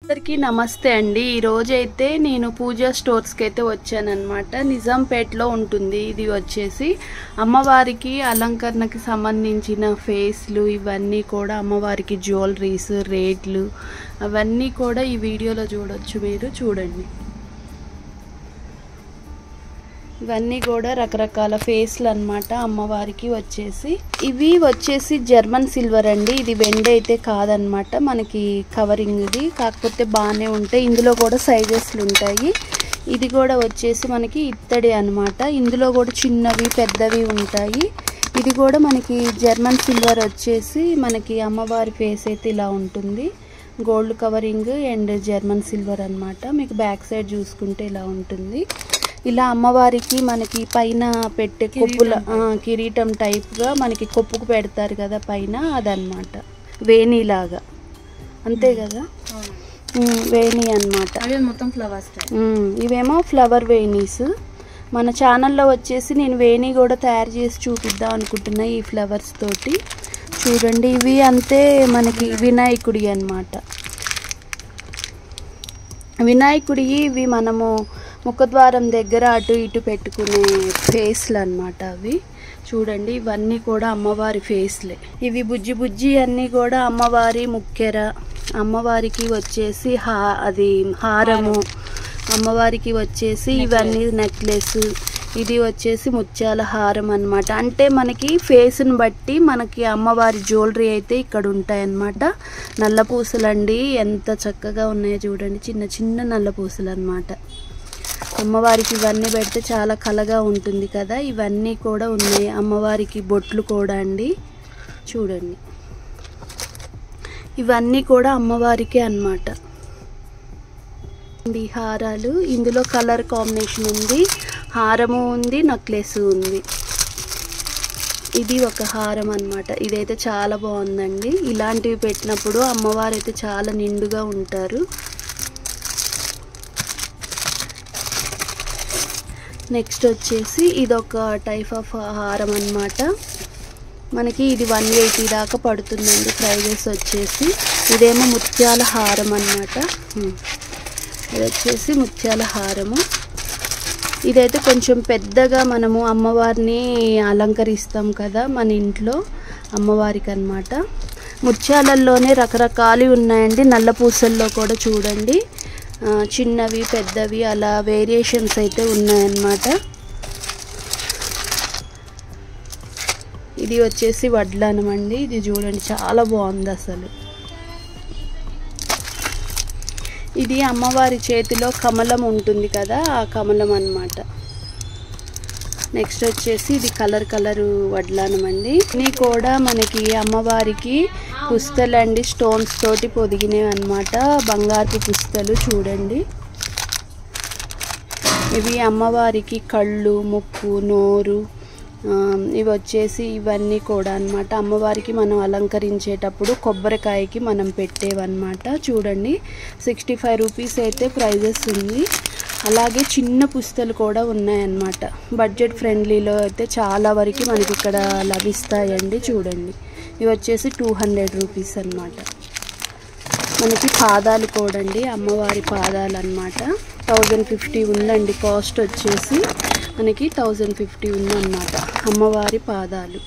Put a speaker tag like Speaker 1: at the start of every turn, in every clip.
Speaker 1: అందరికీ నమస్తే అండి ఈ రోజు అయితే నేను పూజా స్టోర్స్కి అయితే వచ్చానన్నమాట నిజాంపేటలో ఉంటుంది ఇది వచ్చేసి అమ్మవారికి అలంకరణకి సంబంధించిన ఫేస్లు ఇవన్నీ కూడా అమ్మవారికి జ్యువెలరీస్ రేట్లు అవన్నీ కూడా ఈ వీడియోలో చూడొచ్చు మీరు చూడండి ఇవన్నీ కూడా రకరకాల ఫేస్లు అన్నమాట అమ్మవారికి వచ్చేసి ఇవి వచ్చేసి జర్మన్ సిల్వర్ అండి ఇది వెండి అయితే కాదనమాట మనకి కవరింగ్ ఇది కాకపోతే బాగానే ఉంటాయి ఇందులో కూడా సైజెస్లు ఉంటాయి ఇది కూడా వచ్చేసి మనకి ఇత్తడి అన్నమాట ఇందులో కూడా చిన్నవి పెద్దవి ఉంటాయి ఇది కూడా మనకి జర్మన్ సిల్వర్ వచ్చేసి మనకి అమ్మవారి ఫేస్ అయితే ఇలా ఉంటుంది gold covering and German silver అన్నమాట మీకు బ్యాక్ సైడ్ చూసుకుంటే ఇలా ఉంటుంది ఇలా అమ్మవారికి మనకి పైన పెట్టే కొప్పుల ఆ, కిరీటం టైప్గా మనకి కొప్పుకు పెడతారు కదా పైన అదనమాట వేణిలాగా అంతే కదా ఉమ్, వేణి అన్నమాట
Speaker 2: అవి మొత్తం ఫ్లవర్స్ టైప్
Speaker 1: ఉమ్, ఇవేమో ఫ్లవర్ వేణీస్ మన ఛానల్లో వచ్చేసి నేను వేణి కూడా తయారు చేసి చూపిద్దాం అనుకుంటున్నా ఈ ఫ్లవర్స్ తోటి చూడండి ఇవి అంతే మనకి వినాయకుడి అన్నమాట వినాయకుడి ఇవి మనము ముఖద్వారం దగ్గర అటు ఇటు పెట్టుకునే ఫేస్లు అన్నమాట అవి చూడండి ఇవన్నీ కూడా అమ్మవారి ఫేస్లే ఇవి బుజ్జి బుజ్జి అన్నీ కూడా అమ్మవారి ముక్కెర అమ్మవారికి వచ్చేసి హా అది హారము అమ్మవారికి వచ్చేసి ఇవన్నీ నెక్లెస్ ఇది వచ్చేసి ముత్యాల హారం అన్నమాట అంటే మనకి ఫేస్ని బట్టి మనకి అమ్మవారి జ్యువెలరీ అయితే ఇక్కడ ఉంటాయన్నమాట నల్ల పూసలండి ఎంత చక్కగా ఉన్నాయో చూడండి చిన్న చిన్న నల్ల పూసలు అన్నమాట అమ్మవారికి ఇవన్నీ పెడితే చాలా కలగా ఉంటుంది కదా ఇవన్నీ కూడా ఉన్నాయి అమ్మవారికి బొట్లు కూడా అండి చూడండి ఇవన్నీ కూడా అమ్మవారికే అన్నమాట ఈ హారాలు ఇందులో కలర్ కాంబినేషన్ ఉంది హారము ఉంది నెక్లెస్ ఉంది ఇది ఒక హారం అన్నమాట ఇదైతే చాలా బాగుందండి ఇలాంటివి పెట్టినప్పుడు అమ్మవారు అయితే చాలా నిండుగా ఉంటారు నెక్స్ట్ వచ్చేసి ఇదొక టైప్ ఆఫ్ హారం అన్నమాట మనకి ఇది వన్ ఎయిటీ దాకా పడుతుందండి ప్రైజెస్ వచ్చేసి ఇదేమో ముత్యాల హారం అన్నమాట హ్మ్. ఇది వచ్చేసి ముత్యాల హారము ఇదైతే కొంచెం పెద్దగా మనము అమ్మవారిని అలంకరిస్తాం కదా మన ఇంట్లో అమ్మవారికి అన్నమాట ముత్యాలల్లోనే రకరకాలు ఉన్నాయండి నల్ల పూసల్లో కూడా చూడండి ఆ, చిన్నవి పెద్దవి అలా వేరియేషన్స్ అయితే ఉన్నాయన్నమాట ఇది వచ్చేసి వడ్లనం అండి ఇది చూడండి చాలా బాగుంది అసలు ఇది అమ్మవారి చేతిలో కమలం ఉంటుంది కదా ఆ కమలం అన్నమాట నెక్స్ట్ వచ్చేసి ఇది కలర్ కలర్ వడ్లానం అండి ఇవి కూడా మనకి అమ్మవారికి పుస్తలు అండి స్టోన్స్ తోటి పొదిగినవి అన్నమాట బంగారు పుస్తలు చూడండి ఇవి అమ్మవారికి కళ్ళు ముక్కు నోరు ఆ, ఇవి వచ్చేసి ఇవన్నీ కూడా అన్నమాట అమ్మవారికి మనం అలంకరించేటప్పుడు కొబ్బరికాయకి మనం పెట్టేవన్నమాట చూడండి సిక్స్టీ ఫైవ్ రూపీస్ అయితే ప్రైజెస్ ఉంది అలాగే చిన్న పుస్తలు కూడా ఉన్నాయన్నమాట బడ్జెట్ ఫ్రెండ్లీలో అయితే చాలా వరకు మనకి ఇక్కడ లభిస్తాయండి చూడండి ఇవి వచ్చేసి టూ హండ్రెడ్ రూపీస్ అన్నమాట మనకి పాదాలు కూడా అండి అమ్మవారి పాదాలు అన్నమాట థౌజండ్ ఫిఫ్టీ ఉందండి కాస్ట్ వచ్చేసి మనకి థౌజండ్ ఫిఫ్టీ ఉందన్నమాట అమ్మవారి పాదాలు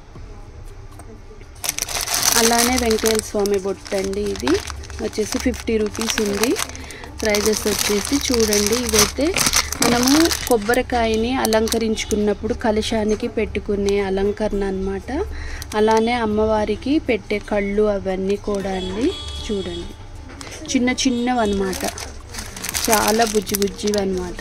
Speaker 1: అలానే వెంకటేశ్వర స్వామి బొట్టు అండి ఇది వచ్చేసి ఫిఫ్టీ రూపీస్ ఉంది ప్రైజెస్ వచ్చేసి చూడండి ఇదైతే మనము కొబ్బరికాయని అలంకరించుకున్నప్పుడు కలశానికి పెట్టుకునే అలంకరణ అన్నమాట అలానే అమ్మవారికి పెట్టే కళ్ళు అవన్నీ కూడా అండి చూడండి చిన్న చిన్నవి అన్నమాట చాలా బుజ్జి బుజ్జివి అన్నమాట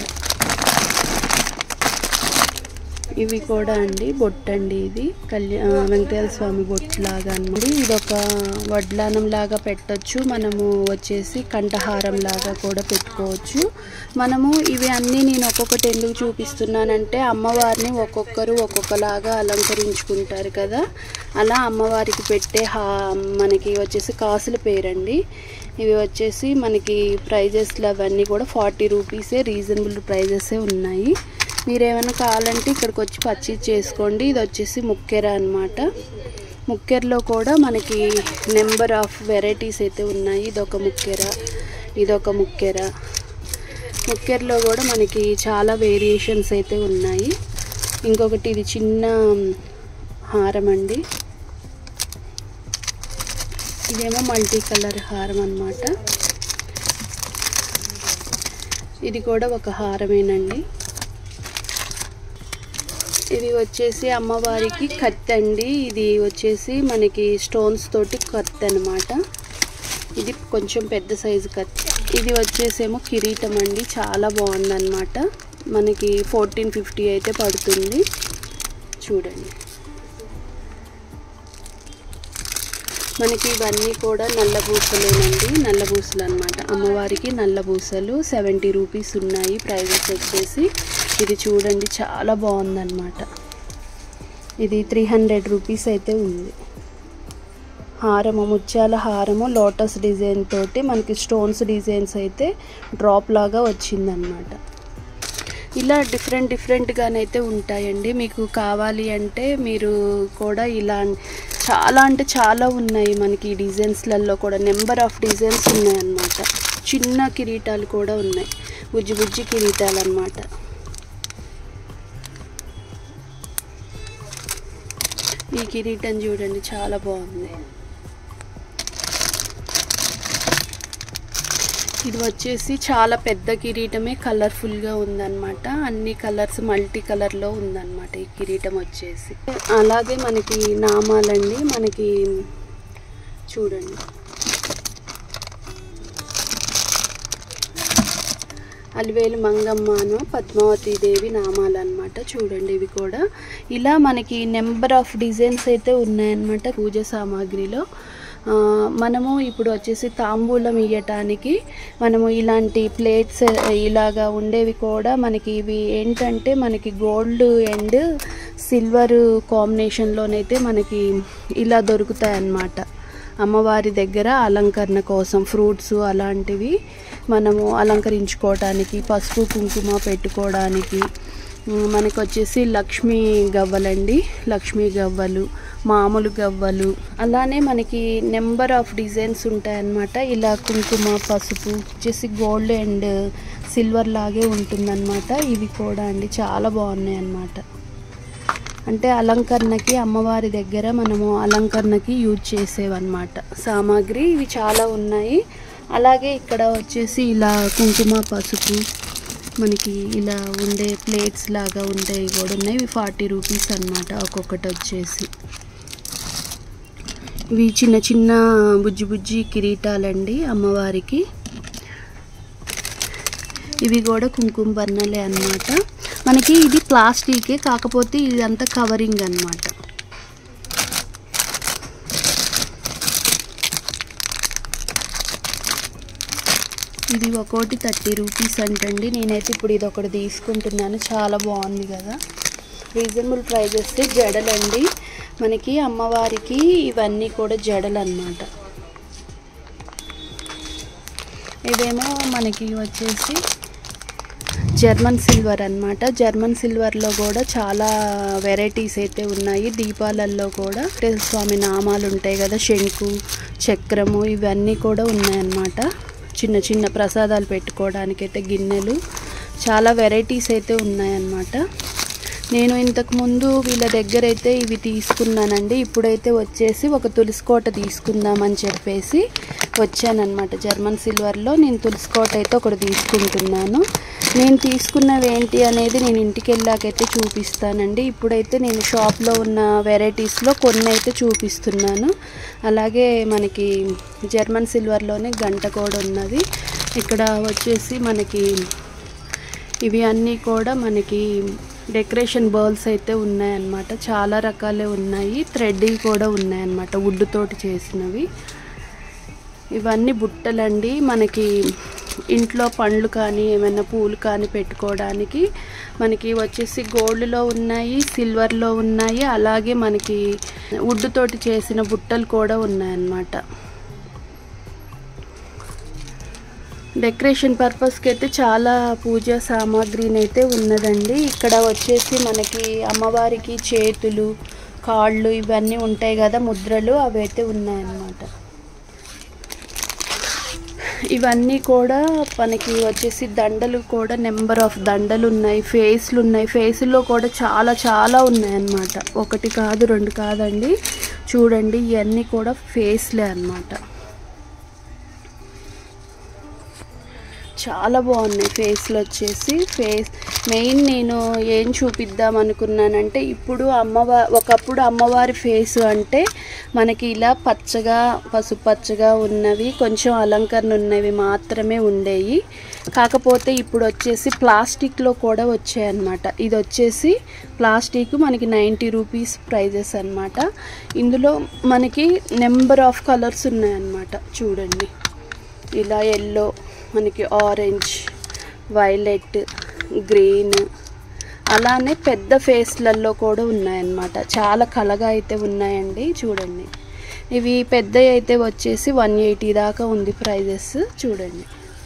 Speaker 1: ఇవి కూడా అండి బొట్టండి ఇది కళ్యాణ వెంకటేశ్వర స్వామి బొట్టు లాగా అండి ఇది ఒక వడ్లానం లాగా పెట్టొచ్చు మనము వచ్చేసి కంఠహారం లాగా కూడా పెట్టుకోవచ్చు మనము ఇవి అన్నీ నేను ఒక్కొక్కటి ఎందుకు చూపిస్తున్నానంటే అమ్మవారిని ఒక్కొక్కరు ఒక్కొక్కలాగా అలంకరించుకుంటారు కదా అలా అమ్మవారికి పెట్టే హా మనకి వచ్చేసి కాసుల పేరండి ఇవి వచ్చేసి మనకి ప్రైజెస్లు అవన్నీ కూడా ఫార్టీ రూపీసే రీజనబుల్ ప్రైజెసే ఉన్నాయి మీరు ఏమైనా కావాలంటే ఇక్కడికి వచ్చి పర్చేజ్ చేసుకోండి ఇది వచ్చేసి ముక్కెర అన్నమాట ముక్కెరలో కూడా మనకి నెంబర్ ఆఫ్ వెరైటీస్ అయితే ఉన్నాయి ఇదొక ముక్కెర ఇదొక ముక్కెర ముక్కెరలో కూడా మనకి చాలా వేరియేషన్స్ అయితే ఉన్నాయి ఇంకొకటి ఇది చిన్న హారం అండి ఇదేమో మల్టీ కలర్ హారం అన్నమాట ఇది కూడా ఒక హారమేనండి ఇది వచ్చేసి అమ్మవారికి కత్తి అండి ఇది వచ్చేసి మనకి స్టోన్స్ తోటి కత్తి అనమాట ఇది కొంచెం పెద్ద సైజు కత్తి ఇది వచ్చేసేమో కిరీటం అండి చాలా బాగుందన్నమాట మనకి ఫోర్టీన్ ఫిఫ్టీ అయితే పడుతుంది చూడండి మనకి ఇవన్నీ కూడా నల్ల పూసలేనండి నల్ల పూసలు అనమాట అమ్మవారికి నల్ల పూసలు సెవెంటీ రూపీస్ ఉన్నాయి ప్రైజెస్ వచ్చేసి ఇది చూడండి చాలా బాగుందన్నమాట ఇది త్రీ హండ్రెడ్ రూపీస్ అయితే ఉంది హారము ముత్యాల హారము లోటస్ డిజైన్ తోటి మనకి స్టోన్స్ డిజైన్స్ అయితే డ్రాప్ లాగా వచ్చిందనమాట ఇలా డిఫరెంట్ డిఫరెంట్గానైతే ఉంటాయండి మీకు కావాలి అంటే మీరు కూడా ఇలా చాలా అంటే చాలా ఉన్నాయి మనకి ఈ డిజైన్స్లలో కూడా నెంబర్ ఆఫ్ డిజైన్స్ ఉన్నాయన్నమాట చిన్న కిరీటాలు కూడా ఉన్నాయి బుజ్జి బుజ్జి కిరీటాలు అన్నమాట ఈ కిరీటం చూడండి చాలా బాగుంది ఇది వచ్చేసి చాలా పెద్ద కిరీటమే కలర్ఫుల్గా ఉందన్నమాట అన్ని కలర్స్ మల్టీ కలర్లో ఉందన్నమాట ఈ కిరీటం వచ్చేసి అలాగే మనకి నామాలండి మనకి చూడండి అలివేలు మంగమ్మను పద్మావతి దేవి నామాలు అనమాట చూడండి ఇవి కూడా ఇలా మనకి నెంబర్ ఆఫ్ డిజైన్స్ అయితే ఉన్నాయన్నమాట పూజ సామాగ్రిలో ఆ, మనము ఇప్పుడు వచ్చేసి తాంబూలం ఇయ్యటానికి మనము ఇలాంటి ప్లేట్స్ ఇలాగా ఉండేవి కూడా మనకి ఇవి ఏంటంటే మనకి గోల్డ్ అండ్ సిల్వర్ కాంబినేషన్లోనైతే మనకి ఇలా దొరుకుతాయి అన్నమాట అమ్మవారి దగ్గర అలంకరణ కోసం ఫ్రూట్స్ అలాంటివి మనము అలంకరించుకోవడానికి పసుపు కుంకుమ పెట్టుకోవడానికి ఉమ్, మనకు వచ్చేసి లక్ష్మీ గవ్వలండి లక్ష్మీ గవ్వలు మామూలు గవ్వలు అలానే మనకి నెంబర్ ఆఫ్ డిజైన్స్ ఉంటాయన్నమాట ఇలా కుంకుమ పసుపు వచ్చేసి గోల్డ్ అండ్ సిల్వర్ లాగే ఉంటుందన్నమాట ఇవి కూడా అండి చాలా బాగున్నాయి అన్నమాట అంటే అలంకరణకి అమ్మవారి దగ్గర మనము అలంకరణకి యూజ్ చేసేవన్నమాట సామాగ్రి ఇవి చాలా ఉన్నాయి అలాగే ఇక్కడ వచ్చేసి ఇలా కుంకుమ పసుపు మనకి ఇలా ఉండే ప్లేట్స్ లాగా ఉండేవి కూడా ఉన్నాయి ఇవి ఫార్టీ రూపీస్ అన్నమాట ఒక్కొక్కటి వచ్చేసి ఇవి చిన్న చిన్న బుజ్జి బుజ్జి కిరీటాలండి అమ్మవారికి ఇవి కూడా కుంకుమ బన్నలే అన్నమాట మనకి ఇది ప్లాస్టికే కాకపోతే ఇదంతా కవరింగ్ అన్నమాట ఇది ఒక్కోటి థర్టీ రూపీస్ అంటండి నేనైతే ఇప్పుడు ఇది ఒకటి తీసుకుంటున్నాను చాలా బాగుంది కదా రీజనబుల్ ప్రైజెస్ జడలండి మనకి అమ్మవారికి ఇవన్నీ కూడా జడలు అన్నమాట ఇదేమో మనకి వచ్చేసి జర్మన్ సిల్వర్ అన్నమాట జర్మన్ సిల్వర్లో కూడా చాలా వెరైటీస్ అయితే ఉన్నాయి దీపాలల్లో కూడా వెంకటేశ్వర స్వామి నామాలు ఉంటాయి కదా శంకు చక్రము ఇవన్నీ కూడా ఉన్నాయన్నమాట చిన్న చిన్న ప్రసాదాలు పెట్టుకోవడానికి అయితే గిన్నెలు చాలా వెరైటీస్ అయితే ఉన్నాయన్నమాట నేను ఇంతకు ముందు వీళ్ళ దగ్గర అయితే ఇవి తీసుకున్నానండి ఇప్పుడైతే వచ్చేసి ఒక తులసికోట తీసుకుందామని చెప్పేసి వచ్చానన్నమాట జర్మన్ సిల్వర్లో నేను తులసికోట అయితే ఒకటి తీసుకుంటున్నాను నేను తీసుకున్నవి ఏంటి అనేది నేను ఇంటికి వెళ్ళాకైతే చూపిస్తానండి ఇప్పుడైతే నేను షాప్లో ఉన్న వెరైటీస్లో కొన్ని అయితే చూపిస్తున్నాను అలాగే మనకి జర్మన్ సిల్వర్లోనే గంట కూడా ఉన్నది ఇక్కడ వచ్చేసి మనకి ఇవి అన్నీ కూడా మనకి డెకరేషన్ బర్ల్స్ అయితే ఉన్నాయన్నమాట చాలా రకాలే ఉన్నాయి థ్రెడ్ కూడా ఉన్నాయన్నమాట వుడ్ తోటి చేసినవి ఇవన్నీ బుట్టలండి మనకి ఇంట్లో పండ్లు కానీ ఏమైనా పూలు కానీ పెట్టుకోవడానికి మనకి వచ్చేసి గోల్డ్లో ఉన్నాయి సిల్వర్లో ఉన్నాయి అలాగే మనకి వుడ్ తోటి చేసిన బుట్టలు కూడా ఉన్నాయన్నమాట డెకరేషన్ పర్పస్కి అయితే చాలా పూజా సామాగ్రిని అయితే ఉన్నదండి ఇక్కడ వచ్చేసి మనకి అమ్మవారికి చేతులు కాళ్ళు ఇవన్నీ ఉంటాయి కదా ముద్రలు అవి అయితే ఉన్నాయన్నమాట ఇవన్నీ కూడా మనకి వచ్చేసి దండలు కూడా నెంబర్ ఆఫ్ దండలు ఉన్నాయి ఫేస్లు ఉన్నాయి ఫేసుల్లో కూడా చాలా చాలా ఉన్నాయి అన్నమాట ఒకటి కాదు రెండు కాదండి చూడండి ఇవన్నీ కూడా ఫేస్లే అన్నమాట చాలా బాగున్నాయి ఫేస్లు వచ్చేసి ఫేస్ మెయిన్ నేను ఏం చూపిద్దాం అనుకున్నానంటే ఇప్పుడు అమ్మవారి ఒకప్పుడు అమ్మవారి ఫేస్ అంటే మనకి ఇలా పచ్చగా పసుపు పచ్చగా ఉన్నవి కొంచెం అలంకరణ ఉన్నవి మాత్రమే ఉండేవి కాకపోతే ఇప్పుడు వచ్చేసి ప్లాస్టిక్లో కూడా వచ్చాయన్నమాట ఇది వచ్చేసి ప్లాస్టిక్ మనకి నైంటీ రూపీస్ ప్రైజెస్ అన్నమాట ఇందులో మనకి నెంబర్ ఆఫ్ కలర్స్ ఉన్నాయన్నమాట చూడండి ఇలా ఎల్లో మనకి ఆరెంజ్ వైలెట్ గ్రీన్ అలానే పెద్ద ఫేస్లలో కూడా ఉన్నాయన్నమాట చాలా కలగా అయితే ఉన్నాయండి చూడండి ఇవి పెద్ద అయితే వచ్చేసి వన్ ఎయిటీ దాకా ఉంది ప్రైజెస్ చూడండి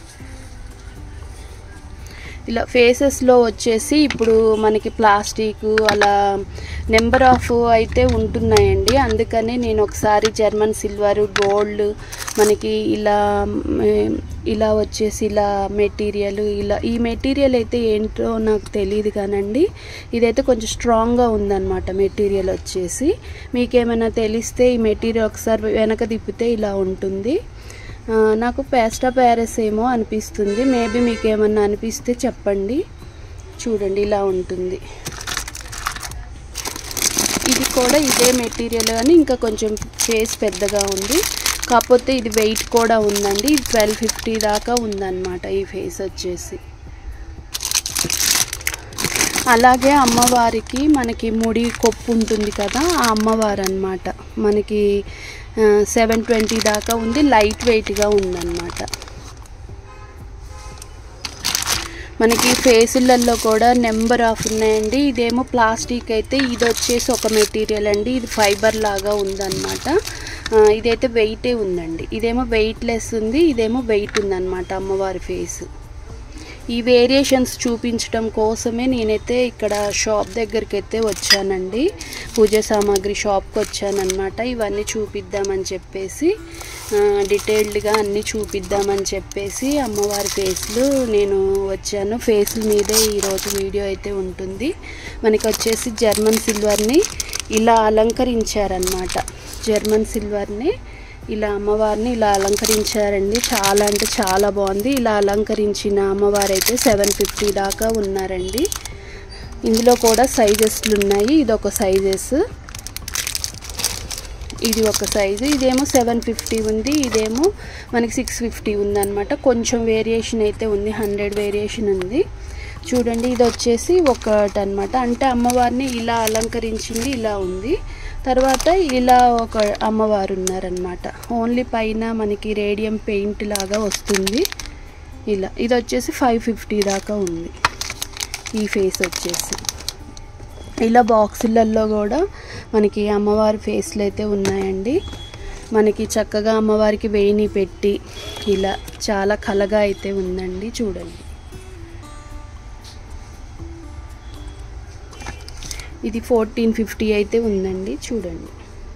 Speaker 1: ఇలా ఫేసెస్లో వచ్చేసి ఇప్పుడు మనకి ప్లాస్టిక్ అలా నెంబర్ ఆఫ్ అయితే ఉంటున్నాయండి అందుకని నేను ఒకసారి జర్మన్ సిల్వర్ గోల్డ్ మనకి ఇలా మ్, ఇలా వచ్చేసి ఇలా మెటీరియల్ ఇలా ఈ మెటీరియల్ అయితే ఏంటో నాకు తెలియదు కానండి ఇదైతే కొంచెం స్ట్రాంగ్గా ఉందన్నమాట మెటీరియల్ వచ్చేసి మీకేమైనా తెలిస్తే ఈ మెటీరియల్ ఒకసారి వెనక తిప్పితే ఇలా ఉంటుంది ఆ, నాకు పేస్టా ప్యారెస్ ఏమో అనిపిస్తుంది మేబీ మీకు ఏమన్నా అనిపిస్తే చెప్పండి చూడండి ఇలా ఉంటుంది ఇది కూడా ఇదే మెటీరియల్ కానీ ఇంకా కొంచెం ఫేస్ పెద్దగా ఉంది కాకపోతే ఇది వెయిట్ కూడా ఉందండి ఇది ట్వెల్వ్ ఫిఫ్టీ దాకా ఉందన్నమాట ఈ ఫేస్ వచ్చేసి అలాగే అమ్మవారికి మనకి ముడి కొప్పు ఉంటుంది కదా ఆ అమ్మవారు అనమాట మనకి సెవెన్ ట్వంటీ దాకా ఉంది లైట్ వెయిట్గా ఉందన్నమాట మనకి ఫేసులలో కూడా నెంబర్ ఆఫ్ ఉన్నాయండి ఇదేమో ప్లాస్టిక్ అయితే ఇది వచ్చేసి ఒక మెటీరియల్ అండి ఇది ఫైబర్ లాగా ఉందన్నమాట ఆ, ఇదైతే వెయిటే ఉందండి ఇదేమో వెయిట్ లెస్ ఉంది ఇదేమో వెయిట్ ఉందన్నమాట అమ్మవారి ఫేస్ ఈ వేరియేషన్స్ చూపించడం కోసమే నేనైతే ఇక్కడ షాప్ దగ్గరికి అయితే వచ్చానండి పూజ సామాగ్రి షాప్కి వచ్చానన్నమాట ఇవన్నీ చూపిద్దామని చెప్పేసి ఆ, డీటెయిల్డ్గా అన్నీ చూపిద్దామని చెప్పేసి అమ్మవారి ఫేస్లు నేను వచ్చాను ఫేస్ల మీదే ఈరోజు వీడియో అయితే ఉంటుంది మనకి వచ్చేసి జర్మన్ సిల్వర్ని ఇలా అలంకరించారనమాట జర్మన్ సిల్వర్ని ఇలా అమ్మవారిని ఇలా అలంకరించారండి చాలా అంటే చాలా బాగుంది ఇలా అలంకరించిన అమ్మవారు అయితే సెవెన్ ఫిఫ్టీ దాకా ఉన్నారండి ఇందులో కూడా సైజెస్లు ఉన్నాయి ఇది ఒక సైజెస్ ఇది ఒక సైజు ఇదేమో సెవెన్ ఫిఫ్టీ ఉంది ఇదేమో మనకి సిక్స్ ఫిఫ్టీ ఉందన్నమాట కొంచెం వేరియేషన్ అయితే ఉంది హండ్రెడ్ వేరియేషన్ ఉంది చూడండి ఇది వచ్చేసి ఒకటి అనమాట అంటే అమ్మవారిని ఇలా అలంకరించింది ఇలా ఉంది తర్వాత ఇలా ఒక అమ్మవారు ఉన్నారనమాట ఓన్లీ పైన మనకి రేడియం పెయింట్ లాగా వస్తుంది ఇలా ఇది వచ్చేసి ఫైవ్ ఫిఫ్టీ దాకా ఉంది ఈ ఫేస్ వచ్చేసి ఇలా బాక్సులలో కూడా మనకి అమ్మవారి ఫేస్లు అయితే ఉన్నాయండి మనకి చక్కగా అమ్మవారికి వేణి పెట్టి ఇలా చాలా కలగా అయితే ఉందండి చూడండి ఇది ఫోర్టీన్ ఫిఫ్టీ అయితే ఉందండి చూడండి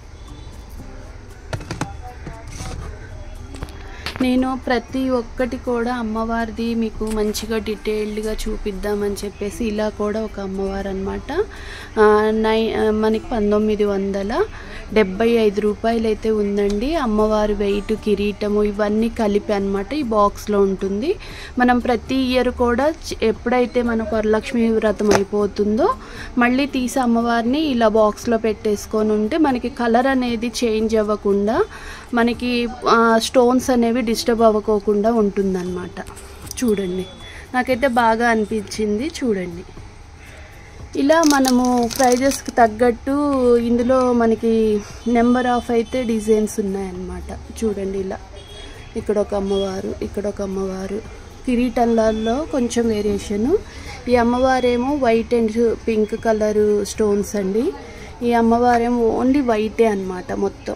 Speaker 1: నేను ప్రతి ఒక్కటి కూడా అమ్మవారిది మీకు మంచిగా డీటెయిల్డ్గా చూపిద్దామని చెప్పేసి ఇలా కూడా ఒక అమ్మవారు అనమాట నై ఆ, మనకి పంతొమ్మిది వందల డెబ్బై ఐదు రూపాయలు అయితే ఉందండి అమ్మవారి వెయిట్ కిరీటము ఇవన్నీ కలిపి అనమాట ఈ బాక్స్లో ఉంటుంది మనం ప్రతి ఇయర్ కూడా చ- ఎప్పుడైతే మనకు వరలక్ష్మి వ్రతం అయిపోతుందో మళ్ళీ తీసి అమ్మవారిని ఇలా బాక్స్లో పెట్టేసుకొని ఉంటే మనకి కలర్ అనేది చేంజ్ అవ్వకుండా మనకి స్టోన్స్ అనేవి డిస్టర్బ్ అవ్వకోకుండా ఉంటుందన్నమాట చూడండి నాకైతే బాగా అనిపించింది చూడండి ఇలా మనము ప్రైజెస్కి తగ్గట్టు ఇందులో మనకి నెంబర్ ఆఫ్ అయితే డిజైన్స్ ఉన్నాయన్నమాట చూడండి ఇలా ఇక్కడ ఒక అమ్మవారు ఇక్కడ ఒక అమ్మవారు కిరీటంలలో కొంచెం వేరియేషను ఈ అమ్మవారేమో white and pink colour stones అండి ఈ అమ్మవారేమో ఓన్లీ వైటే అన్నమాట మొత్తం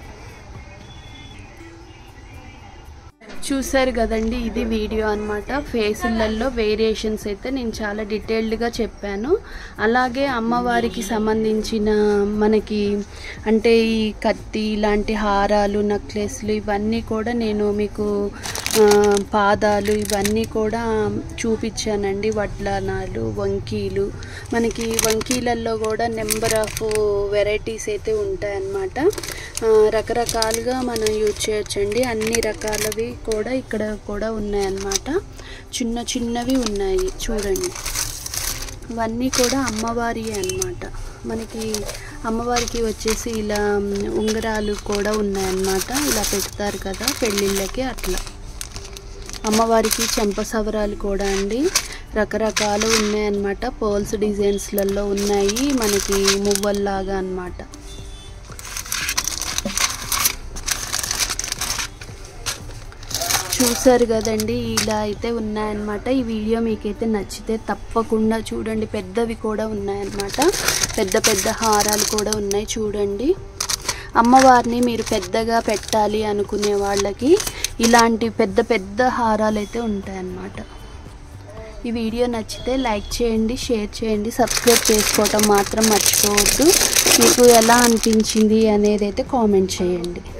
Speaker 1: చూసారు కదండి ఇది వీడియో అనమాట ఫేసులలో వేరియేషన్స్ అయితే నేను చాలా డీటెయిల్డ్గా చెప్పాను అలాగే అమ్మవారికి సంబంధించిన మనకి అంటే ఈ కత్తి ఇలాంటి హారాలు నెక్లెస్లు ఇవన్నీ కూడా నేను మీకు ఆ, పాదాలు ఇవన్నీ కూడా చూపించానండి వడ్లానాలు వంకీలు మనకి వంకీలల్లో కూడా నెంబర్ ఆఫ్ వెరైటీస్ అయితే ఉంటాయన్నమాట ఆ, రకరకాలుగా మనం యూజ్ చేయొచ్చండి అన్ని రకాలవి కూడా ఇక్కడ కూడా ఉన్నాయన్నమాట చిన్న చిన్నవి ఉన్నాయి చూడండి ఇవన్నీ కూడా అమ్మవారి అన్నమాట మనకి అమ్మవారికి వచ్చేసి ఇలా మ్, ఉంగరాలు కూడా ఉన్నాయన్నమాట ఇలా పెడతారు కదా పెళ్ళిళ్ళకి అట్లా అమ్మవారికి చెంప సవరాలు కూడా అండి రకరకాలు ఉన్నాయన్నమాట పర్ల్స్ డిజైన్స్లలో ఉన్నాయి మనకి మువ్వల్లాగా అన్నమాట చూసారు కదండి ఇలా అయితే ఉన్నాయన్నమాట ఈ వీడియో మీకైతే నచ్చితే తప్పకుండా చూడండి పెద్దవి కూడా ఉన్నాయన్నమాట పెద్ద పెద్ద హారాలు కూడా ఉన్నాయి చూడండి అమ్మవారిని మీరు పెద్దగా పెట్టాలి అనుకునే వాళ్ళకి ఇలాంటి పెద్ద పెద్ద హారాలు అయితే ఉంటాయన్నమాట ఈ వీడియో నచ్చితే లైక్ చేయండి షేర్ చేయండి సబ్స్క్రైబ్ చేసుకోవటం మాత్రం మర్చిపోవద్దు మీకు ఎలా అనిపించింది అనేది అయితే కామెంట్ చేయండి